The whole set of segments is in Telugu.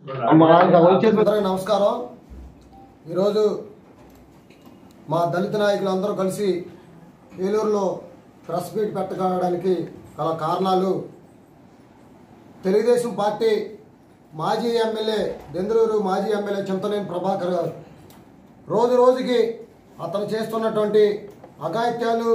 అందరికీ నమస్కారం ఈరోజు మా దళిత నాయకులు అందరూ కలిసి ఏలూరులో ప్రెస్ మీట్ పెట్టడానికి గల కారణాలు తెలుగుదేశం పార్టీ మాజీ ఎమ్మెల్యే బెందులూరు మాజీ ఎమ్మెల్యే చింతనేని ప్రభాకర్ గారు రోజు రోజుకి అతను చేస్తున్నటువంటి అఘాయిత్యాలు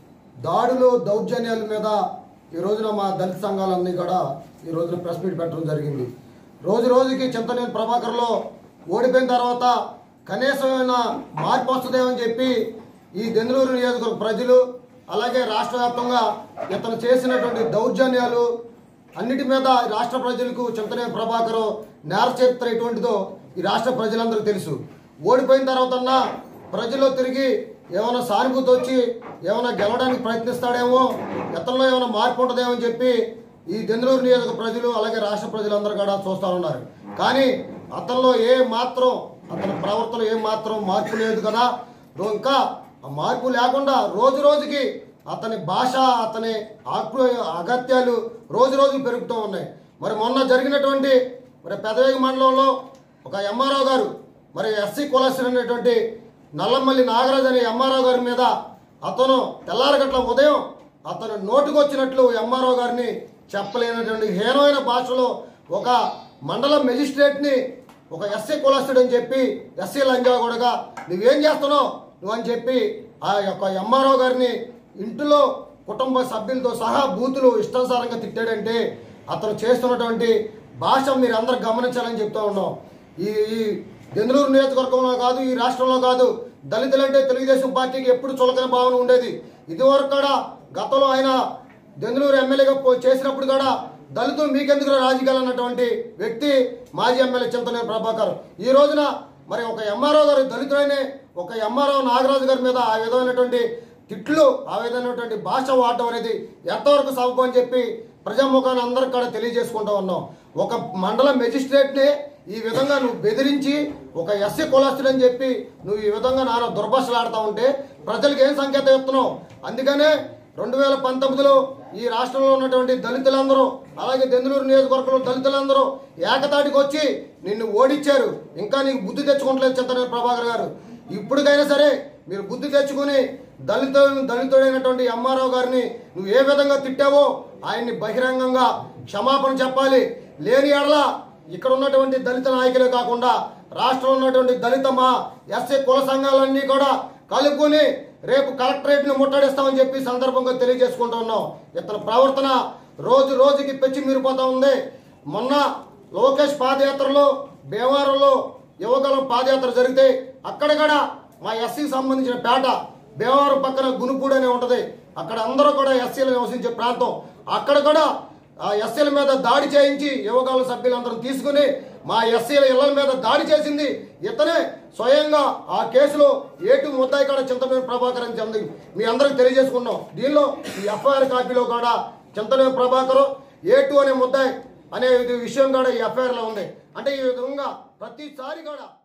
దాడులు దౌర్జన్యాల మీద ఈ రోజున మా దళిత సంఘాలన్నీ కూడా ఈ రోజున ప్రెస్ మీట్ పెట్టడం జరిగింది రోజు రోజుకి చింతనేని ప్రభాకర్లో ఓడిపోయిన తర్వాత కనీసమైన మార్పు వస్తుందేమని చెప్పి ఈ దెందులూరు నియోజకవర్గ ప్రజలు అలాగే రాష్ట్ర వ్యాప్తంగా ఇతను చేసినటువంటి దౌర్జన్యాలు అన్నిటి మీద ఈ రాష్ట్ర ప్రజలకు చింతనేని ప్రభాకర్ నేర చరిత్ర ఎటువంటిదో ఈ రాష్ట్ర ప్రజలందరికీ తెలుసు ఓడిపోయిన తర్వాత ప్రజల్లో తిరిగి ఏమైనా సానుభూతి వచ్చి ఏమైనా గెలవడానికి ప్రయత్నిస్తాడేమో గతంలో ఏమైనా మార్పు ఉంటుందేమో అని చెప్పి ఈ దెందులూరు నియోజక ప్రజలు అలాగే రాష్ట్ర ప్రజలందరూ కూడా చూస్తూ ఉన్నారు కానీ అతనిలో ఏ మాత్రం అతని ప్రవర్తన ఏ మాత్రం మార్పు లేదు కదా రో- ఇంకా ఆ మార్పు లేకుండా రోజు రోజుకి అతని భాష అతని ఆక్రో అగత్యాలు రోజు రోజు పెరుగుతూ ఉన్నాయి మరి మొన్న జరిగినటువంటి మరి పెదవేగి మండలంలో ఒక ఎంఆర్ఓ గారు మరి ఎస్సీ కులస్తులు అనేటువంటి నల్లమల్లి నాగరాజు అనే ఎంఆర్ఓ గారి మీద అతను తెల్లారగట్ల ఉదయం అతను నోటుకొచ్చినట్లు ఎంఆర్ఓ గారిని చెప్పలేనటువంటి హీనమైన భాషలో ఒక మండల మెజిస్ట్రేట్ని ఒక ఎస్సీ కులస్తుడు అని చెప్పి ఎస్సీ లంజాగూడగా నువ్వేం చేస్తున్నావు నువ్వు అని చెప్పి ఆ యొక్క ఎంఆర్ఓ గారిని ఇంటిలో కుటుంబ సభ్యులతో సహా బూతులు ఇష్టానుసారంగా తిట్టాడంటే అతను చేస్తున్నటువంటి భాష మీరు అందరూ గమనించాలని చెప్తా ఉన్నాం ఈ ఈ దెందులూరు నియోజకవర్గంలో కాదు ఈ రాష్ట్రంలో కాదు దళితులంటే తెలుగుదేశం పార్టీకి ఎప్పుడు చులకన భావన ఉండేది ఇదివరకు కూడా గతంలో ఆయన దెందులూరు ఎమ్మెల్యేగా పో- చేసినప్పుడు కూడా దళితులు మీకెందుకు రాజకీయాలు అన్నటువంటి వ్యక్తి మాజీ ఎమ్మెల్యే చింతనేని ప్రభాకర్ ఈ రోజున మరి ఒక ఎంఆర్ఓ గారు దళితుడైన ఒక ఎంఆర్ఓ నాగరాజు గారి మీద ఆ విధమైనటువంటి తిట్లు ఆ విధమైనటువంటి భాష వాడటం అనేది ఎంతవరకు సబబు అని చెప్పి ప్రజాముఖాన్ని అందరికి కూడా తెలియజేసుకుంటూ ఉన్నాం ఒక మండల మెజిస్ట్రేట్ని ఈ విధంగా నువ్వు బెదిరించి ఒక ఎస్సీ కులస్తుడు అని చెప్పి నువ్వు ఈ విధంగా నాన్న దుర్భాషలు ఆడుతూ ఉంటే ప్రజలకు ఏం సంకేతం ఇస్తున్నావు అందుకనే రెండు వేల పంతొమ్మిదిలో ఈ రాష్ట్రంలో ఉన్నటువంటి దళితులందరూ అలాగే దెందులూరు నియోజకవర్గంలో దళితులందరూ ఏకతాటికి వచ్చి నిన్ను ఓడించారు ఇంకా నీకు బుద్ధి తెచ్చుకోవట్లేదు చింతనేని ప్రభాకర్ గారు ఇప్పటికైనా సరే మీరు బుద్ధి తెచ్చుకుని దళిత దళితుడైనటువంటి ఎంఆర్ఓ గారిని నువ్వు ఏ విధంగా తిట్టావో ఆయన్ని బహిరంగంగా క్షమాపణ చెప్పాలి లేని ఎడల ఇక్కడ ఉన్నటువంటి దళిత నాయకులే కాకుండా రాష్ట్రంలో ఉన్నటువంటి దళిత మా ఎస్సీ కుల సంఘాలన్నీ కూడా కలుపుకొని రేపు కలెక్టరేట్ ని ముట్టడిస్తామని చెప్పి ఈ సందర్భంగా తెలియజేసుకుంటూ ఉన్నాం ఇతని ప్రవర్తన రోజు రోజుకి పెచ్చి మీరిపోతా ఉంది మొన్న లోకేష్ పాదయాత్రలో భీమవరంలో యువగలం పాదయాత్ర జరిగితే అక్కడ కూడా మా ఎస్సీకి సంబంధించిన పేట భీమవరం పక్కన గునుపూడి అనే ఉంటది అక్కడ అందరూ కూడా ఎస్సీలు నివసించే ప్రాంతం అక్కడ కూడా ఆ ఎస్సీల మీద దాడి చేయించి యువకాల సభ్యులందరూ తీసుకుని మా ఎస్సీల ఇళ్ల మీద దాడి చేసింది ఇతనే స్వయంగా ఆ కేసులో ఏటు ముద్దాయి కూడా చింతమేని ప్రభాకర్ అని చెంది మీ అందరికి తెలియజేసుకున్నాం దీనిలో ఈ ఎఫ్ఐఆర్ కాపీలో కూడా చింతమేని ప్రభాకర్ ఏటు అనే ముద్దాయి అనే ఇది విషయం కూడా ఈ ఎఫ్ఐఆర్ లో ఉంది అంటే ఈ విధంగా ప్రతిసారి కూడా